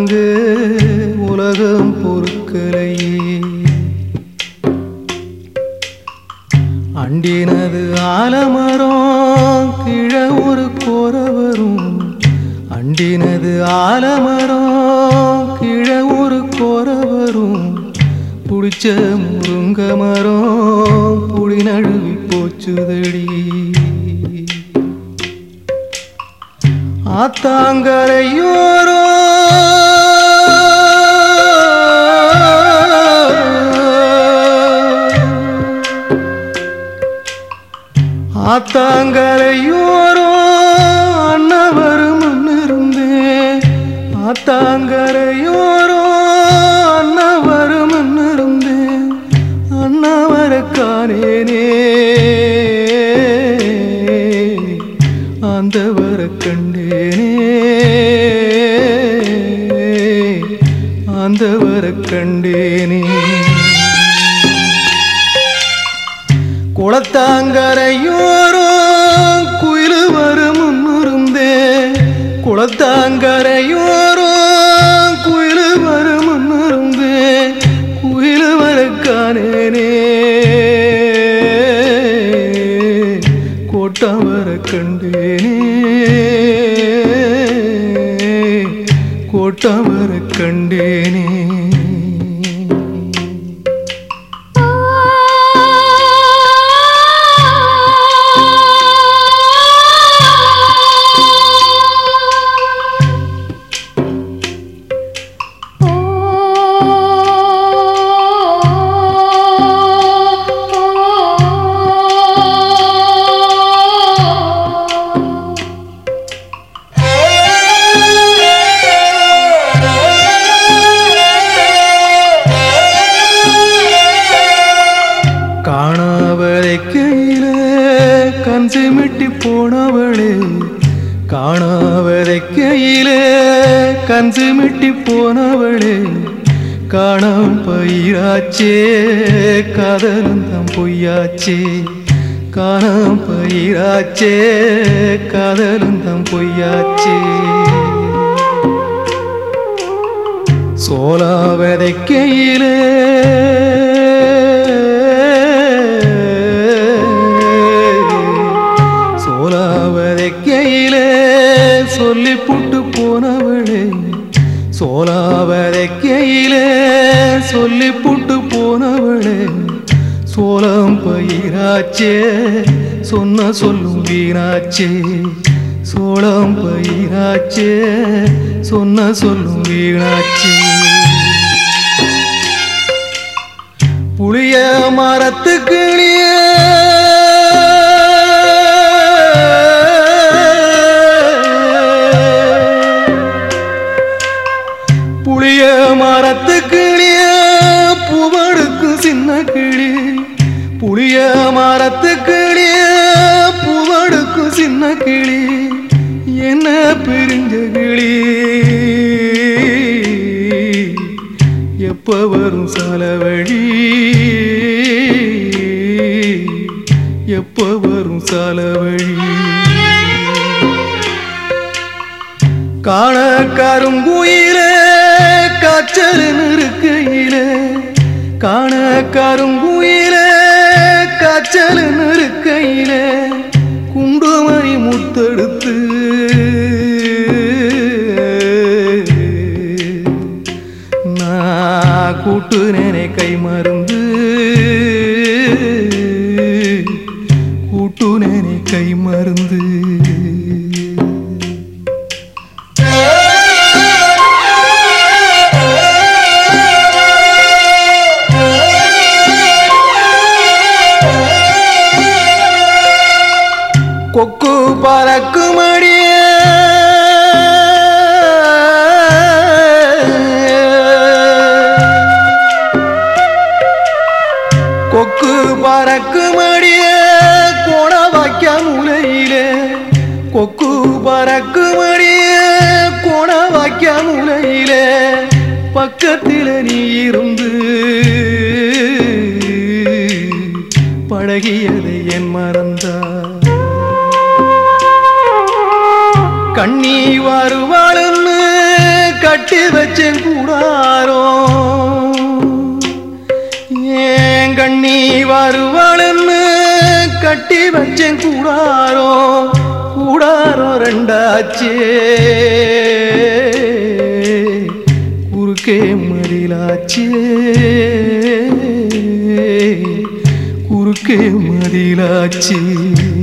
தாங்க உலகம் பொறுக்கலையே அண்டினது ஆலமரம் கீழே ஒரு கோர வரும் அண்டினது ஆலமரம் கீழே ஒரு கோர வரும் புடிச்ச முருங்க மரம் புடி நழுவி போச்சுதடி ஆத்தாங்கரையோரோ ஆத்தாங்கரையோரோ அண்ணவரும் இருந்தேன் ஆத்தாங்கரையோரோ அண்ணவரும் இருந்தேன் அண்ணவர காணேனே ஆண்டவர கண்டேனே ஆண்டவர கண்டேனே குளத்தாங்கரையோரோ குயிலு வரும் முன்னிருந்தே குளத்தாங்கரையோரோ குயிலு வரும் முன்னிருந்தே குயிலு வர காணேனே கோட்டம் வர கண்டேனே கோட்டம் வர கண்டேனே காணாவதை கையிலே கண் சிமிட்டி போனவளே காணாவதை கையிலே கண் சிமிட்டி போனவளே காணாம் பயிராச்சே காதலும் தம் பொய்யாச்சே காணாம் பயிராச்சே காதலும் தம் பொய்யாச்சே சோலாவதை கையிலே சோலாவதை கையிலே சொல்லி புட்டு போனவளே சோலாவதை கையிலே சொல்லி புட்டு போனவளே சோளம் பயிராச்சே சொன்ன சொல்லும் வீணாச்சே சோளம் பயிராச்சே சொன்ன சொல்லும் வீணாச்சே புளிய மரத்துக்கு புளிய மரத்துக்கு பூவடுக்கும் சின்ன கிளி புளிய மரத்துக்கு பூவடுக்கும் சின்ன கிளி என்ன பிரிஞ்ச கிளி எப்ப வரும் சாலவழி எப்ப வரும் சாலவழி காண கருங்குயிலே காய்ச்சல் இருக்கையிலே காண கருங்குயிலே காய்ச்சல் இருக்கையிலே குண்டுமணி முத்தெடுத்து நான் கூட்டு நேனே கை மருந்து கூட்டு நேனே கை மருந்து கொக்கு பறக்குமடிய கொக்கு பறக்குமடிய கோண வாக்கிய முலையிலே கொக்கு பறக்குமடிய கோண வாக்கிய முலையிலே பக்கத்தில் நீ இருந்து பழகியதை என் மறந்தா கண்ணி வருவாளுன்னு கட்டி வச்சேன் கூடாரோ ஏன் கண்ணி வருவாளுன்னு கட்டி வச்சேன் கூடாரோ கூடாரோ ரெண்டாச்சே குறுக்கே மதிலாச்சே குறுக்கே மதிலாச்சே